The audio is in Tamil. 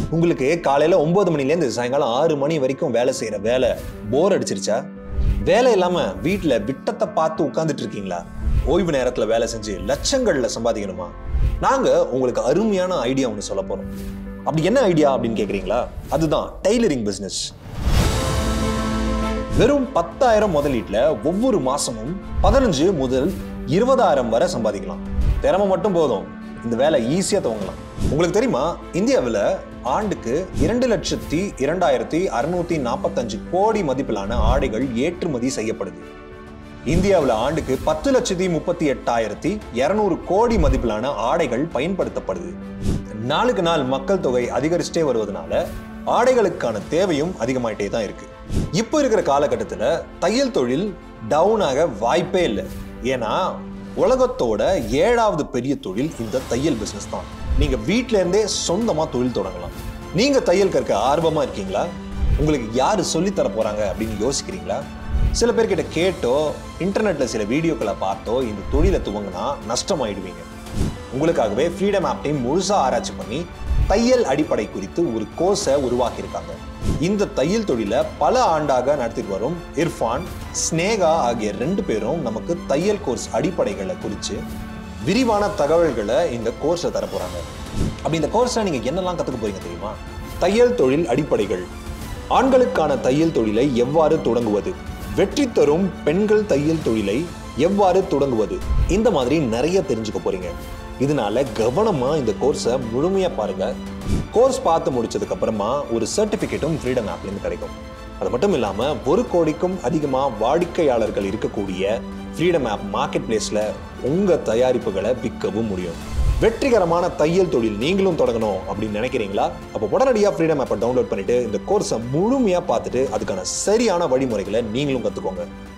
உங்களுக்கு காலையில ஒன்பது மணிலேருந்து சாயங்காலம் ஆறு மணி வரைக்கும் வேலை செய்யற வேலை போர் அடிச்சிருச்சா வேலை இல்லாம வீட்டுல விட்டத்தை பார்த்து உட்கார்ந்துட்டு இருக்கீங்களா ஓய்வு நேரத்துல வேலை செஞ்சு லட்சங்கள்ல சம்பாதிக்கணுமா நாங்க உங்களுக்கு அருமையான ஐடியா ஒன்று சொல்ல போறோம் அப்படி என்ன ஐடியா அப்படின்னு கேக்குறீங்களா அதுதான் டெய்லரிங் பிசினஸ் வெறும் பத்தாயிரம் முதலீட்டுல ஒவ்வொரு மாசமும் பதினஞ்சு முதல் இருபதாயிரம் வரை சம்பாதிக்கலாம் திறமை மட்டும் போதும் இந்த வேலை ஈஸியா துவங்கலாம் உங்களுக்கு தெரியுமா இந்தியாவில் ஆண்டுக்கு இரண்டு லட்சத்தி இரண்டாயிரத்தி அறுநூத்தி நாற்பத்தஞ்சு கோடி மதிப்பிலான ஆடைகள் ஏற்றுமதி செய்யப்படுது இந்தியாவில் ஆண்டுக்கு பத்து லட்சத்தி முப்பத்தி எட்டாயிரத்தி இருநூறு கோடி மதிப்பிலான ஆடைகள் பயன்படுத்தப்படுது நாளுக்கு நாள் மக்கள் தொகை அதிகரிச்சுட்டே வருவதனால ஆடைகளுக்கான தேவையும் அதிகமாயிட்டே தான் இருக்கு இப்போ இருக்கிற காலகட்டத்தில் தையல் தொழில் டவுன் ஆக வாய்ப்பே இல்லை ஏன்னா உலகத்தோட ஏழாவது பெரிய தொழில் இந்த தையல் பிசினஸ் தான் நீங்க வீட்ல இருந்தே சொந்தமா தொழில் தொடங்கலாம் நீங்க தையல் கற்க ஆர்வமா இருக்கீங்களா உங்களுக்கு யாரு சொல்லித் தர போறாங்க அப்படின்னு யோசிக்கிறீங்களா சில பேர்கிட்ட கேட்டோ இன்டர்நெட்ல சில வீடியோக்களை பார்த்தோ இந்த தொழிலை துவங்கினா நஷ்டமாயிடுவீங்க உங்களுக்காகவே ஃப்ரீடம் ஆப் டீம் முழுசா ஆராய்ச்சி பண்ணி தையல் அடிப்படை குறித்து ஒரு கோர்ஸை உருவாக்கியிருக்காங்க இந்த தையல் தொழிலை பல ஆண்டாக நடத்திட்டு வரும் இர்ஃபான் ஸ்னேகா ஆகிய ரெண்டு பேரும் நமக்கு தையல் கோர்ஸ் அடிப்படைகளை குறித்து விரிவான தகவல்களை இந்த கோர்ஸை தர போறாங்க அப்படி இந்த கோர்ஸை நீங்க என்னெல்லாம் கத்துக்க போறீங்க தெரியுமா தையல் தொழில் அடிப்படைகள் ஆண்களுக்கான தையல் தொழிலை எவ்வாறு தொடங்குவது வெற்றி தரும் பெண்கள் தையல் தொழிலை எவ்வாறு தொடங்குவது இந்த மாதிரி நிறைய தெரிஞ்சுக்க போறீங்க இதனால கவனமா இந்த கோர்ஸை முழுமையா பாருங்க கோர்ஸ் பார்த்து முடிச்சதுக்கு அப்புறமா ஒரு சர்டிபிகேட்டும் ஃப்ரீடம் ஆப்லேருந்து கிடைக்கும் அது மட்டும் இல்லாம ஒரு கோடிக்கும் அதிகமா வாடிக்கையாளர்கள் இருக்கக்கூடிய ஃப்ரீடம் ஆப் மார்க்கெட் பிளேஸ்ல உங்க தயாரிப்புகளை விற்கவும் முடியும் வெற்றிகரமான தையல் தொழில் நீங்களும் தொடங்கணும் அப்படின்னு நினைக்கிறீங்களா அப்போ உடனடியாக ஃப்ரீடம் ஆப்பை டவுன்லோட் பண்ணிட்டு இந்த கோர்ஸை முழுமையாக பார்த்துட்டு அதுக்கான சரியான வழிமுறைகளை நீங்களும் கற்றுக்கோங்க